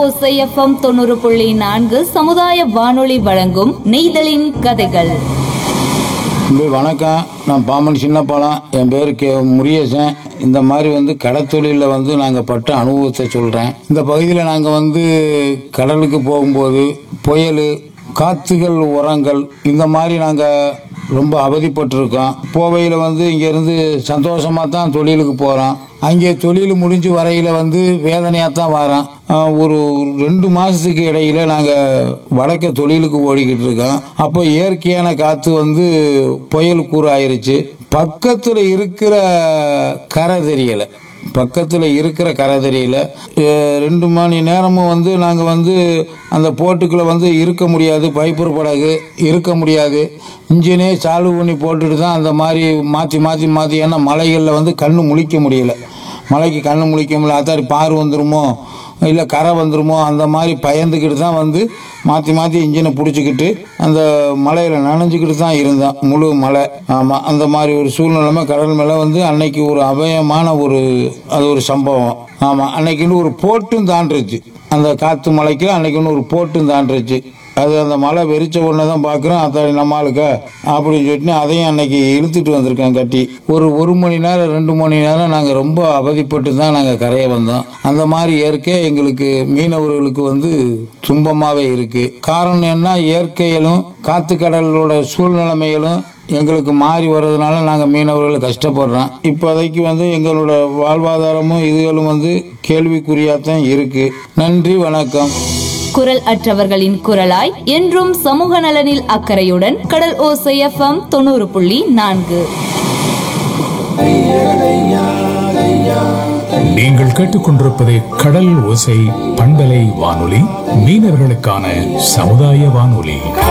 ஓசை எஃப்எம் தொண்ணூறு புள்ளி நான்கு சமுதாய வானொலி வழங்கும் நெய்தலின் கதைகள் தம்பி வணக்கம் நான் பாமன் சின்னப்பாலம் என் பேர் கே முருகேசன் இந்த மாதிரி வந்து கடத்தொழிலில் வந்து நாங்கள் பட்ட அனுபவத்தை சொல்கிறேன் இந்த பகுதியில் நாங்கள் வந்து கடலுக்கு போகும்போது புயல் காற்றுகள் உரங்கள் இந்த மாதிரி நாங்கள் ரொம்ப அவதிப்பட்டிருக்கோம் போவையில் வந்து இங்கேருந்து சந்தோஷமாக தான் தொழிலுக்கு போகிறோம் அங்கே தொழில் முடிஞ்சு வரையில் வந்து வேதனையாக தான் வரோம் ஆஹ் ஒரு ரெண்டு மாதத்துக்கு இடையில நாங்கள் வடக்க தொழிலுக்கு ஓடிக்கிட்டு இருக்கோம் அப்போ இயற்கையான காற்று வந்து புயல் கூறு ஆயிருச்சு பக்கத்தில் இருக்கிற கரை தெரியலை பக்கத்தில் இருக்கிற கரை தெரியல அஹ் ரெண்டு மணி நேரமும் வந்து நாங்கள் வந்து அந்த போட்டுக்குள்ளே வந்து இருக்க முடியாது பைப்பர் படகு இருக்க முடியாது இன்ஜினே சால்வ் பண்ணி போட்டுட்டு தான் அந்த மாதிரி மாற்றி மாற்றி மாற்றி ஏன்னா மலைகளில் வந்து கண்ணு முழிக்க முடியல மலைக்கு கண்ணு முழிக்க முடியல அத்தாடி பாரு வந்துருமோ இல்லை கரை வந்துருமோ அந்த மாதிரி பயந்துக்கிட்டு தான் வந்து மாற்றி மாற்றி இன்ஜினை பிடிச்சிக்கிட்டு அந்த மலையில் நனைஞ்சிக்கிட்டு தான் இருந்தேன் முழு மலை ஆமாம் அந்த மாதிரி ஒரு சூழ்நிலைமை கடல் மேலே வந்து அன்னைக்கு ஒரு அபயமான ஒரு அது ஒரு சம்பவம் ஆமாம் அன்னைக்குன்னு ஒரு போட்டும் தாண்டுருச்சு அந்த காற்று மலைக்கு அன்னைக்குன்னு ஒரு போட்டும் தாண்டுருச்சு அது அந்த மலை வெறிச்ச உடனே தான் பார்க்குறோம் அத்தாடி நம்ம ஆளுக்க அப்படின்னு சொல்லிட்டு அதையும் அன்னைக்கு இழுத்துட்டு வந்திருக்கேன் கட்டி ஒரு ஒரு மணி நேரம் ரெண்டு மணி நேரம் நாங்கள் ரொம்ப அவதிப்பட்டு தான் நாங்கள் கரையை வந்தோம் அந்த மாதிரி இயற்கை எங்களுக்கு மீனவர்களுக்கு வந்து துன்பமாகவே இருக்கு காரணம் என்ன இயற்கையிலும் காத்து கடலோட சூழ்நிலைமைகளும் எங்களுக்கு மாறி வர்றதுனால நாங்கள் மீனவர்கள் கஷ்டப்படுறோம் இப்போதைக்கு வந்து எங்களோட வாழ்வாதாரமும் இதுகளும் வந்து கேள்விக்குறியாக தான் இருக்கு நன்றி வணக்கம் குரல் அற்றவர்களின் குரலாய் என்றும் சமூக நலனில் அக்கறையுடன் கடல் ஓசை எஃப்எம் தொண்ணூறு புள்ளி நான்கு நீங்கள் கேட்டுக்கொண்டிருப்பது கடல் ஓசை பண்பலை வானொலி மீனவர்களுக்கான சமுதாய வானொலி